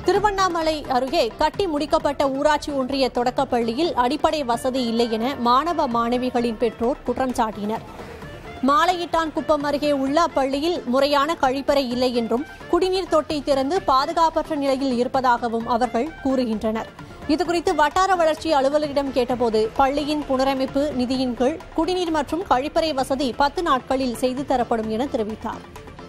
திருவண்ணாமலை அருகே கட்டி முடிக்கப்பட்ட ஊராட்சி ஒன்றிய தொடக்கப் பள்ளியில் அடிப்படை வசதி இல்லை என மாணவ மாணவிகளின் பெற்றோர் குற்றம் சாட்டினர் மாலையிட்டான் குப்பம் அருகே உள்ள அப்பள்ளியில் முறையான கழிப்பறை இல்லை என்றும் குடிநீர் தொட்டி திறந்து பாதுகாப்பற்ற நிலையில் இருப்பதாகவும் அவர்கள் கூறுகின்றனர் இதுகுறித்து வட்டார வளர்ச்சி அலுவலரிடம் கேட்டபோது பள்ளியின் புனரமைப்பு நிதியின் கீழ் குடிநீர் மற்றும் கழிப்பறை வசதி பத்து நாட்களில் செய்து தரப்படும் என தெரிவித்தார்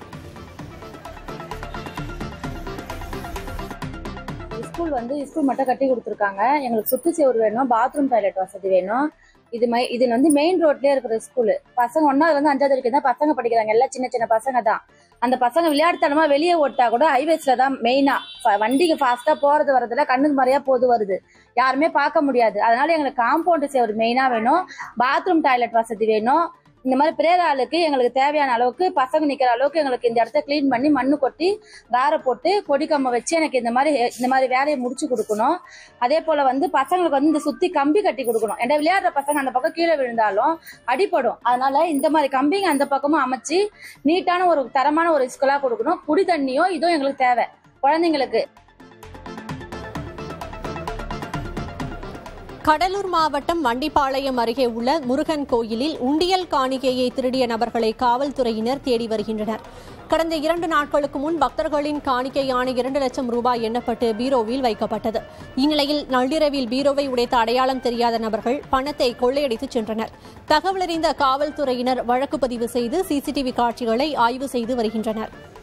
ஸ்கூல் வந்து ஸ்கூல் மட்டும் கட்டி கொடுத்துருக்காங்க எங்களுக்கு சுத்து செவர் வேணும் பாத்ரூம் டாய்லெட் வசதி வேணும் இது மை இது வந்து மெயின் ரோட்லயே இருக்கிற ஸ்கூல் பசங்க ஒன்னாவது வந்து அஞ்சாவது வரைக்கும் தான் பசங்க படிக்கிறாங்க எல்லாம் சின்ன சின்ன பசங்க தான் அந்த பசங்க விளையாட்டுத்தனமா வெளியே ஓட்டா கூட ஹைவேஸ்ல தான் மெயினா வண்டிக்கு ஃபாஸ்டா போறது வரதுல கண்ணுக்கு மறையா போது வருது யாருமே பார்க்க முடியாது அதனால எங்களுக்கு காம்பவுண்ட் சேவர் மெயினா வேணும் பாத்ரூம் டாய்லெட் வசதி வேணும் இந்த மாதிரி பிரேர ஆளுக்கு எங்களுக்கு தேவையான அளவுக்கு பசங்க நிக்கிற அளவுக்கு எங்களுக்கு இந்த இடத்த க்ளீன் பண்ணி மண்ணு கொட்டி தாரை போட்டு கொடிக்கம்பை வச்சு எனக்கு இந்த மாதிரி இந்த மாதிரி வேலையை முடிச்சு கொடுக்கணும் அதே போல வந்து பசங்களுக்கு வந்து இந்த சுத்தி கம்பி கட்டி கொடுக்கணும் ஏன்னா விளையாடுற பசங்க அந்த பக்கம் கீழே விழுந்தாலும் அடிபடும் அதனால இந்த மாதிரி கம்பிங்க அந்த பக்கமும் அமைச்சு நீட்டான ஒரு தரமான ஒரு ஸ்கூலா கொடுக்கணும் குடி தண்ணியும் இதுவும் எங்களுக்கு தேவை குழந்தைங்களுக்கு கடலூர் மாவட்டம் வண்டிப்பாளையம் அருகே உள்ள முருகன் கோயிலில் உண்டியல் காணிக்கையை திருடிய நபர்களை காவல்துறையினர் தேடி வருகின்றனர் கடந்த இரண்டு நாட்களுக்கு முன் பக்தர்களின் காணிக்கையான இரண்டு லட்சம் ரூபாய் எண்ணப்பட்டு பீரோவில் வைக்கப்பட்டது இந்நிலையில் நள்ளிரவில் பீரோவை உடைத்த அடையாளம் தெரியாத நபர்கள் பணத்தை கொள்ளையடித்து சென்றனர் தகவலறிந்த காவல்துறையினர் வழக்கு பதிவு செய்து சிசிடிவி காட்சிகளை ஆய்வு செய்து வருகின்றனர்